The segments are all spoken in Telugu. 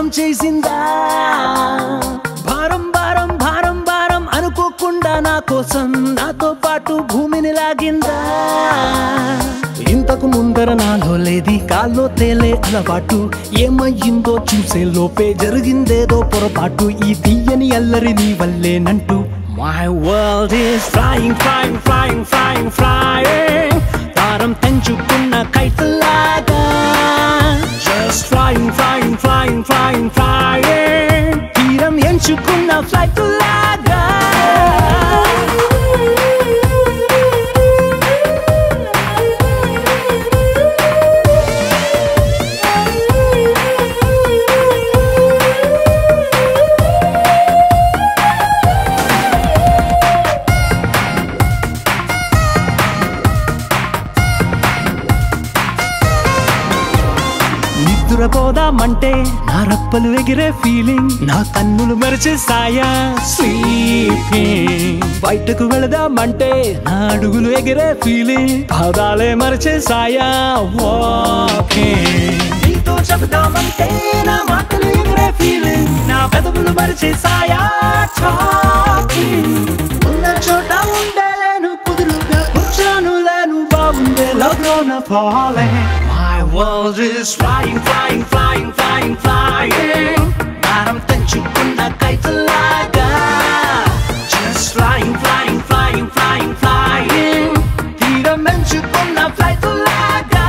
చేసిందా భారం భారం భారం భారం అనుకోకుండా నా కోసం నాతో పాటు భూమిని లాగిందా ఇంతకు ముందర నాలో లేది కాల్లో తేలే అలవాటు ఏమయ్యిందో చూసే లోపే జరిగిందేదో పొరపాటు ఈ తీయని అల్లరి నీ వల్లేనంటూ my world is flying flying flying flying flying దారం తెంచుకున్న కైతలాగా just flying flying flying flying flying తీరం ఎంచుకున్న ఫ్లైట్ లాగా నిద్రపోదామంటే నా రప్పలు ఎగిరే ఫీలింగ్ నా కన్నులు మరిచేసాయా స్లీపింగ్ బయటకు వెళదామంటే నా అడుగులు ఎగిరే ఫీలింగ్ పాదాలే మరిచేసాయా వాకింగ్ నీతో చెబుదామంటే నా మాటలు ఎగిరే ఫీలింగ్ నా పెదవులు మరిచేసాయా టాకింగ్ ఉన్న చోట ఉండలేను కుదురుగా కూర్చోను లేను బాగుండే love gonna falling My world is flying, flying, flying, flying, flying భారం తెంచుకున్న కైతలాగా Just flying, flying, flying, flying, flying తీరం ఎంచుకున్న ఫ్లైట్ లాగా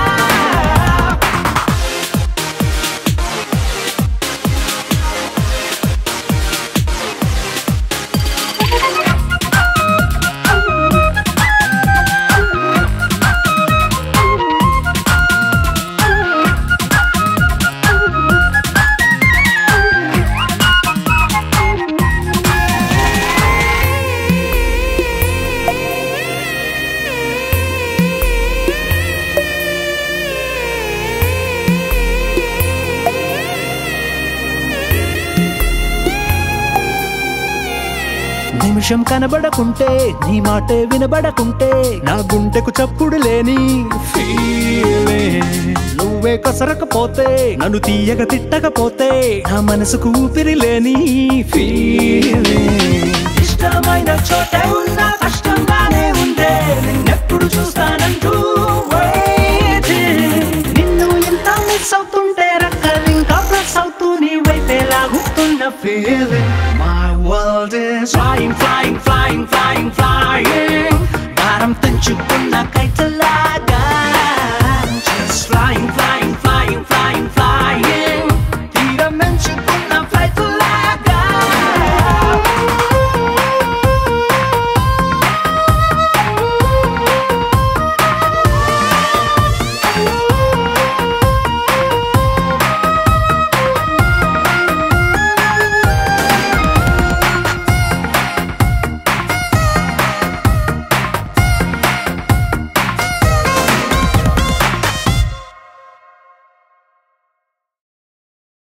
నిమిషం కనబడకుంటే నీ మాటే వినబడకుంటే నా గుండెకు చప్పుడు లేని ఫీలింగ్ నువ్వే కసరకపోతే నన్ను తీయగ తిట్టకపోతే నా మనసుకు ఊపిరి లేని ఫీలింగ్ ఇష్టమైన చోటే ఉన్నా కష్టంగానే ఉందే నిన్నెప్పుడు చూస్తానంటూ waiting. నిన్ను ఎంత మిస్ అవుతుంటే రక్కలు ఇంకా ప్లస్ అవుతూ నీ వైపే లాగుతున్న feeling my world is flying flying flying